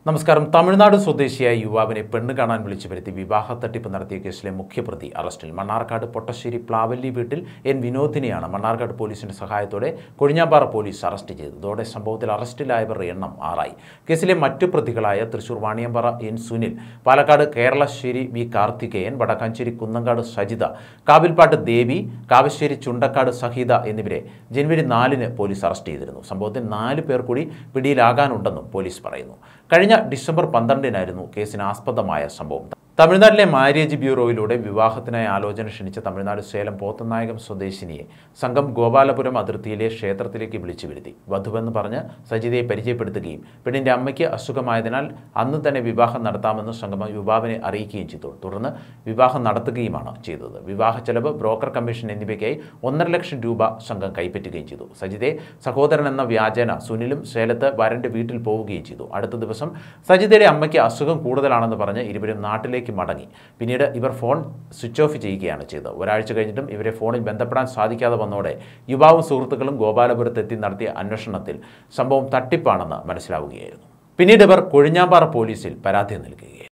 നമസ്കാരം തമിഴ്നാട് സ്വദേശിയായ യുവാവിനെ പെണ്ണ് കാണാൻ വിളിച്ചു വരുത്തി വിവാഹ തട്ടിപ്പ് നടത്തിയ കേസിലെ മുഖ്യപ്രതി അറസ്റ്റിൽ മണ്ണാർക്കാട് പൊട്ടശ്ശേരി പ്ലാവല്ലി വീട്ടിൽ എൻ വിനോദിനെയാണ് മണ്ണാർക്കാട് പോലീസിന്റെ സഹായത്തോടെ കൊഴിഞ്ഞാമ്പാറ പോലീസ് അറസ്റ്റ് ചെയ്തത് ഇതോടെ സംഭവത്തിൽ അറസ്റ്റിലായവരുടെ എണ്ണം ആറായി കേസിലെ മറ്റു പ്രതികളായ തൃശൂർ വാണിയമ്പാറ എൻ സുനിൽ പാലക്കാട് കേരളശ്ശേരി വി കാർത്തികേയൻ വടക്കാഞ്ചേരി കുന്നങ്കാട് സജിത കാവിൽപ്പാട്ട് ദേവി കാവശ്ശേരി ചുണ്ടക്കാട് സഹിത എന്നിവരെ ജനുവരി നാലിന് പോലീസ് അറസ്റ്റ് ചെയ്തിരുന്നു സംഭവത്തിൽ നാല് പേർ കൂടി പിടിയിലാകാനുണ്ടെന്നും പോലീസ് പറയുന്നു കഴിഞ്ഞ ഡിസംബർ പന്ത്രണ്ടിനായിരുന്നു കേസിന് ആസ്പദമായ സംഭവം തമിഴ്നാട്ടിലെ മാര്യേജ് ബ്യൂറോയിലൂടെ വിവാഹത്തിനായി ആലോചന ക്ഷണിച്ച തമിഴ്നാട് സേലം പോത്തനായകം സ്വദേശിനിയെ സംഘം ഗോപാലപുരം അതിർത്തിയിലെ ക്ഷേത്രത്തിലേക്ക് വിളിച്ചു വരുത്തി വധുവെന്ന് പറഞ്ഞ് സജിതയെ പരിചയപ്പെടുത്തുകയും പെണ്ണിന്റെ അമ്മയ്ക്ക് അസുഖമായതിനാൽ അന്ന് തന്നെ വിവാഹം നടത്താമെന്ന് സംഘം യുവാവിനെ അറിയിക്കുകയും ചെയ്തു തുടർന്ന് വിവാഹം നടത്തുകയുമാണ് ചെയ്തത് വിവാഹ ചെലവ് ബ്രോക്കർ കമ്മീഷൻ എന്നിവയ്ക്കായി ഒന്നര ലക്ഷം രൂപ സംഘം കൈപ്പറ്റുകയും ചെയ്തു സജിതയെ സഹോദരൻ എന്ന വ്യാജേന സുനിലും സേലത്ത് വരന്റെ വീട്ടിൽ പോവുകയും ചെയ്തു അടുത്ത ദിവസം സജിതയുടെ അമ്മയ്ക്ക് അസുഖം കൂടുതലാണെന്ന് പറഞ്ഞ് ഇരുവരും നാട്ടിലേക്ക് മടങ്ങി പിന്നീട് ഇവർ ഫോൺ സ്വിച്ച് ഓഫ് ചെയ്യുകയാണ് ചെയ്തത് ഒരാഴ്ച കഴിഞ്ഞിട്ടും ഇവരെ ഫോണിൽ ബന്ധപ്പെടാൻ സാധിക്കാതെ വന്നതോടെ യുവാവും സുഹൃത്തുക്കളും ഗോപാലപുരത്തെത്തി നടത്തിയ അന്വേഷണത്തിൽ സംഭവം തട്ടിപ്പാണെന്ന് മനസ്സിലാവുകയായിരുന്നു പിന്നീട് ഇവർ കൊഴിഞ്ഞാമ്പാറ പോലീസിൽ പരാതി നൽകുകയായിരുന്നു